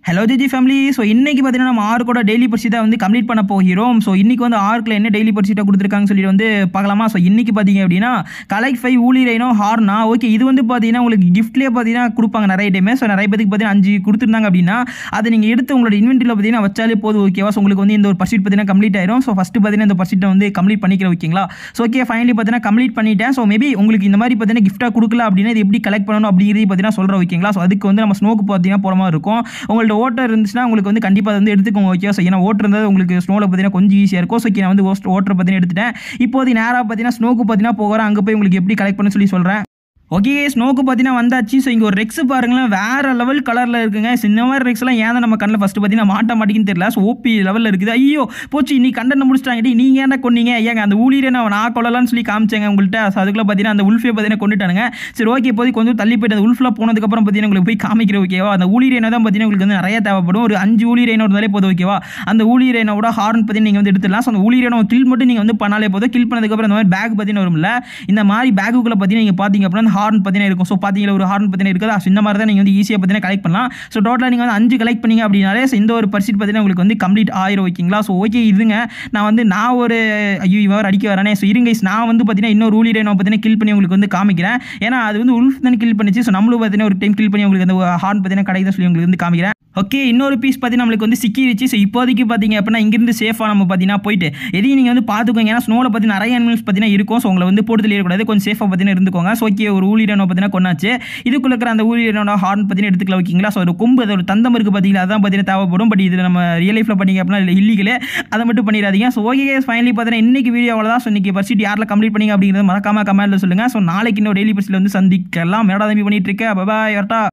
hello GG family so இன்னைக்கு பார்த்தீங்கன்னா நம்ம ஆர்க்கோட டெய்லி பர்சிட்டை வந்து கம்ப்ளீட் பண்ண போகிறோம் ஸோ இன்னைக்கு வந்து ஆர்க்கில் என்ன டெய்லி பர்சிட்டை கொடுத்துருக்காங்கன்னு சொல்லிட்டு வந்து பார்க்கலாமா ஸோ இன்னைக்கு பார்த்தீங்க அப்படின்னா கலெக்ட் ஃபைவ் ஊலி ரைனோ ஹார்னா ஓகே இது வந்து பார்த்தீங்கன்னா உங்களுக்கு கிஃப்ட்லேயே பார்த்தீங்கன்னா கொடுப்பாங்க நிறைய டைமே ஸோ நிறைய பேருக்கு பார்த்தீங்கன்னா அஞ்சு கொடுத்துருந்தாங்க அப்படின்னா அதை நீங்கள் எடுத்து உங்களோட இன்வென்ட்ரியில் பார்த்தீங்கன்னா வச்சாலே போதும் ஓகேவா ஸோ உங்களுக்கு வந்து இந்த ஒரு பர்சிட் பார்த்தீங்கன்னா கம்ப்ளீட் ஆயிரும் ஸோ ஃபஸ்ட்டு பார்த்தீங்கன்னா இந்த பர்சிட்டை வந்து கம்ப்ளீட் பண்ணிக்கிற ஓகேங்களா ஸோ ஓகே ஃபைனலி பார்த்தீங்கன்னா கம்ப்ளீட் பண்ணிட்டேன் ஸோ மேபி உங்களுக்கு இந்த மாதிரி பார்த்தீங்கன்னா கிஃப்ட்டாக கொடுக்கல அப்படின்னா இது எப்படி கலெக்ட் பண்ணணும் அப்படிங்கிறது பார்த்தீங்கன்னா சொல்கிறேன் ஓகேங்களா ஸோ அதுக்கு வந்து நம்ம ஸ்னோக்கு பார்த்தீங்கன்னா போகிற மாதிரி இருக்கும் உங்கள்ட்ட ஓட்டர் இருந்துச்சுன்னா உங்களுக்கு வந்து கண்டிப்பாக அதை வந்து எடுத்துக்கோங்க ஓகே ஸோ ஏன்னா ஓட்டர் இருந்தால் உங்களுக்கு ஸ்னோவில் பார்த்தீங்கன்னா கொஞ்சம் ஈஸியாக இருக்கும் ஸோ நான் வந்து ஓட்டர் பார்த்தீங்கன்னா எடுத்துட்டேன் இப்போது நேராக பார்த்தீங்கன்னா ஸ்னோக்கு பார்த்தீங்கன்னா போகிறேன் அங்கே போய் உங்களுக்கு எப்படி கலெக்ட் பண்ண சொல்லி சொல்கிறேன் ஓகே ஸ்னோக்கு பார்த்தீங்கன்னா வந்தாச்சு ஸோ இங்கே ஒரு ரெக்ஸ் பாருங்களேன் வேறு லெவல் கலரில் இருக்குங்க சின்ன மாதிரி ரெக்ஸ்லாம் ஏன் நம்ம கண்ணில் ஃபஸ்ட்டு பார்த்தீங்கன்னா மாட்ட மாட்டேங்குன்னு தெரியல ஸோ ஓபி லெவலில் இருக்குது ஐயோ போச்சு நீ கண்டன முடிச்சிட்டாங்க நீங்கள் ஏன்டா கொன்னீங்க ஏங்க அந்த ஊழியரை நான் நான் கொள்ளலாம்னு சொல்லி காமிச்சேங்க உங்கள்கிட்ட ஸோ அதுக்குள்ள பார்த்தீங்கன்னா அந்த உல்ஃபே பார்த்தீங்கன்னா கொண்டுட்டானுங்க சரி ஓகே போய் கொஞ்சம் தள்ளி போயிட்டு அந்த உல்ஃபில் போனதுக்கப்புறம் பார்த்தீங்கன்னா உங்களுக்கு போய் காமிக்கிற ஓகேவா அந்த ஊழியரை தான் பார்த்தீங்கன்னா உங்களுக்கு வந்து நிறைய தேவைப்படும் ஒரு அஞ்சு ஊழியரை இருந்தாலே போதும் ஓகேவா அந்த ஊழியரைனோட ஹார்ன் பார்த்தீங்கன்னா நீங்கள் வந்து எடுத்துடலாம் ஸோ அந்த ஊழியரை கில் மட்டும் நீங்கள் வந்து பண்ணாலே போதும் கில் பண்ணதுக்கப்புறம் இந்த மாதிரி பேக் பார்த்தீங்கன்னா வரும்ல இந்த மாதிரி பேக்குக்குள்ளே பார்த்தீங்கன்னா நீங்கள் பார்த்தீங்க அப்படின்னா அந்த ஹார்ன் பார்த்தீங்கன்னா இருக்கும் ஸோ பார்த்தீங்களா ஒரு ஹார்ன் பார்த்தீங்கன்னா இருக்குது ஸோ இந்த மாதிரி தான் நீங்கள் வந்து ஈஸியாக பார்த்தீங்கன்னா கலெக்ட் பண்ணலாம் ஸோ டோட்டலாக நீங்கள் வந்து அஞ்சு கலெக்ட் பண்ணீங்க அப்படின்னாலே so இந்த ஒரு பர்சிட் பார்த்தீங்கன்னா உங்களுக்கு வந்து கம்ப்ளீட் ஆயிரும் ஓகேங்களா ஸோ ஓகே இதுங்க நான் வந்து நான் ஒரு ஐயோ இவர் அடிக்க வரானே ஸோ இருங்க guys, நான் வந்து பார்த்தீங்கன்னா இன்னொரு ஊழியரை நான் பார்த்தீங்கன்னா கில் பண்ணி உங்களுக்கு வந்து காமிக்கிறேன் ஏன்னா அது வந்து உல்ஃப் தானே கில் பண்ணிச்சு ஸோ நம்மளும் பார்த்தீங்கன்னா ஒரு டைம் கில் பண்ணி உங்களுக்கு அந்த ஹார்ன் பார்த்தீங்கன்னா கிடைக்குதுன்னு சொல்லி உங்களுக்கு வந்து காமிக்கிறேன் ஓகே இன்னொரு பீஸ் பார்த்தீங்கன்னா நம்மளுக்கு வந்து சிக்கிருச்சு ஸோ இப்போதைக்கு பார்த்தீங்க அப்படின்னா இங்கிருந்து சேஃபாக நம்ம பார்த்தீங்கன்னா போயிட்டு எதையும் நீங்கள் வந்து பார்த்துக்கோங்க ஏன்னா ஸ்னோவில் பார்த்தீங்கன்னா நிறைய அனிமல்ஸ் பார்த்தீங்கன்னா இருக்கும் ஸோ உங்களை வந்து போட்டு தெரியக்கூடாது கொஞ்சம் சேஃபாக பார்த்தீங்கன்னா இருந்துக்கோங்க ஸோ ஓகே ஒரு ஊழியரனோ பார்த்தீங்கன்னா கொண்டாச்சு இதுக்குள்ள இருக்கிற அந்த ஊழியரனோட ஹார்ன் பார்த்தீங்கன்னா எடுத்துக்கலாம் ஓகேங்களா ஸோ ஒரு கொம்பு அது ஒரு தந்தம் இருக்குது பார்த்தீங்களா அதான் பார்த்தீங்கன்னா தேவைப்படும் பட் இது நம்ம ரியல் லைஃப்பில் பண்ணிங்க அப்படின்னா இல்லை இல்லீகலே அதை மட்டும் பண்ணிடாதீங்க ஸோ ஓகே ஃபைனலி பார்த்தீங்கன்னா இன்னைக்கு வீடியோ அவ்வளோதான் ஸோ இன்னைக்கு பர்சிட் யாரில் கம்ப்ளீட் பண்ணிங்க அப்படிங்கிறது மறக்காம கமெண்ட்டில் சொல்லுங்கள் ஸோ நாளைக்கு இன்னொரு டெய்லி பர்சில் வந்து சந்திக்கலாம் மேடா தம்பி பண்ணிட்டு இருக்கேன் பாய் வரட்டா